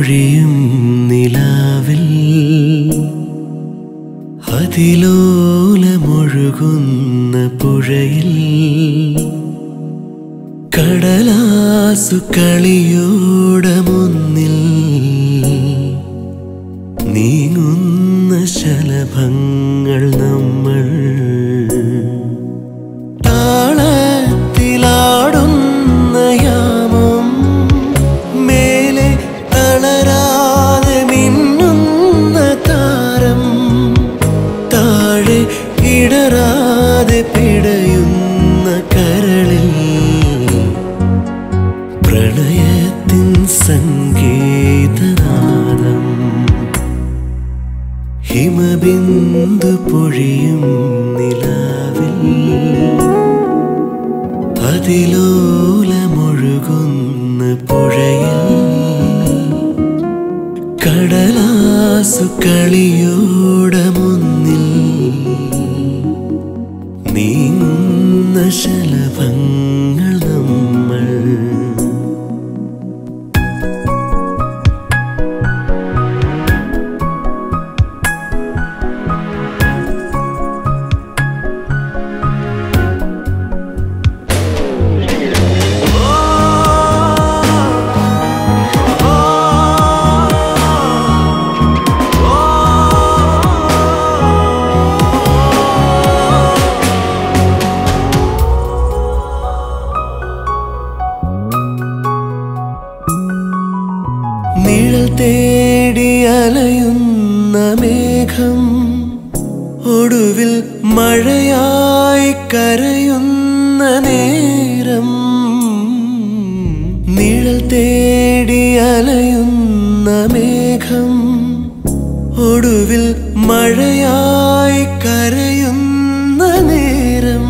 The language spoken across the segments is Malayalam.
പൊഴിയും നിലാവിൽ അതിലോലമൊഴുകുന്ന പുഴയിൽ കടലാസു കളിയോടെ മുന്നിൽ നീങ്ങുന്ന ശലഭങ്ങൾ നമ്മൾ താളത്തിലാടുന്ന യാമം മേലെ തളരാതെ മിന്നുന്ന താരം താഴെ ഇടറാതെ പിടയുന്ന കരളിൽ പ്രണയത്തിൻ സംഗീതനാദം ഹിമബിന്ദു പൊഴിയും നിലാവിൽ അതിലോലമൊഴുകുന്ന പുഴയിൽ കടലാസു കളിയോടെ മുന്നിൽ നീങ്ങുന്ന ശലഭങ്ങൾ നമ്മൾ നിഴൽ തേടി അലയുന്ന മേഘം ഒടുവിൽ മഴയായി കരയുന്ന നേരം നിഴൽ തേടി അലയുന്ന മേഘം ഒടുവിൽ മഴയായി കരയുന്ന നേരം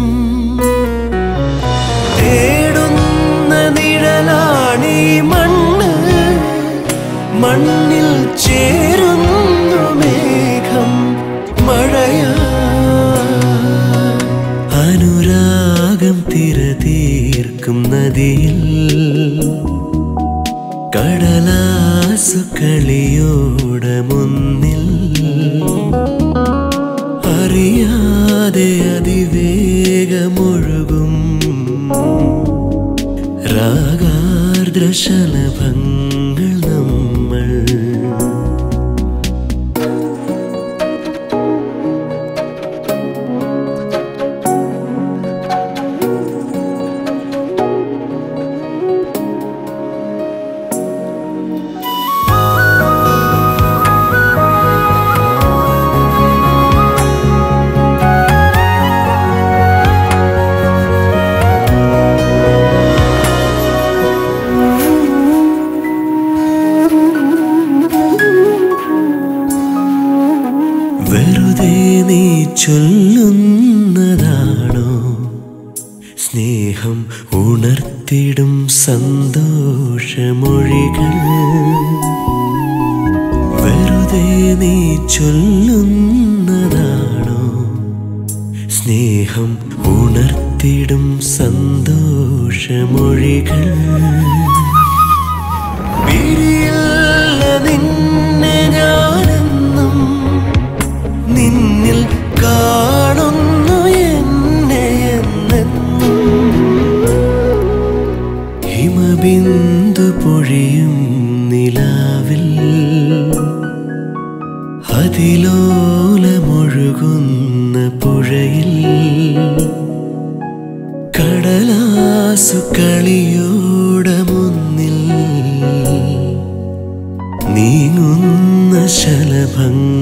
തേടുന്ന നിഴലാണീ മണ്ണ് മണ്ണിൽ ചേരുന്നു മേഘം മഴയാ അനുരാഗം തിരതീർക്കും നദിയിൽ കടലാസു കളിയോടെ മുന്നിൽ അറിയാതെ അതിവേഗമൊഴുകും രാഗാർദ്രശലഭങ്ങൾ നമ്മൾ വെറുതെ നീ ചൊല്ലുന്നതാണോ സ്നേഹം ഉണർത്തിടും സന്തോഷമൊഴികൾ വെറുതെ നീ ചൊല്ലുന്നതാണോ സ്നേഹം ഉണർത്തിടും സന്തോഷമൊഴികൾ പിരിയില്ല നിന്നെ ഞാനെന്നും നിന്നിൽ കാണുന്നു എന്നെ എന്നെന്നും ഹിമബിന്ദു പൊഴിയും നിലാവിൽ അതിലോലമൊഴുകുന്ന പുഴയിൽ കടലാസു കളിയോടെ മുന്നിൽ നീങ്ങുന്ന ശലഭങ്ങൾ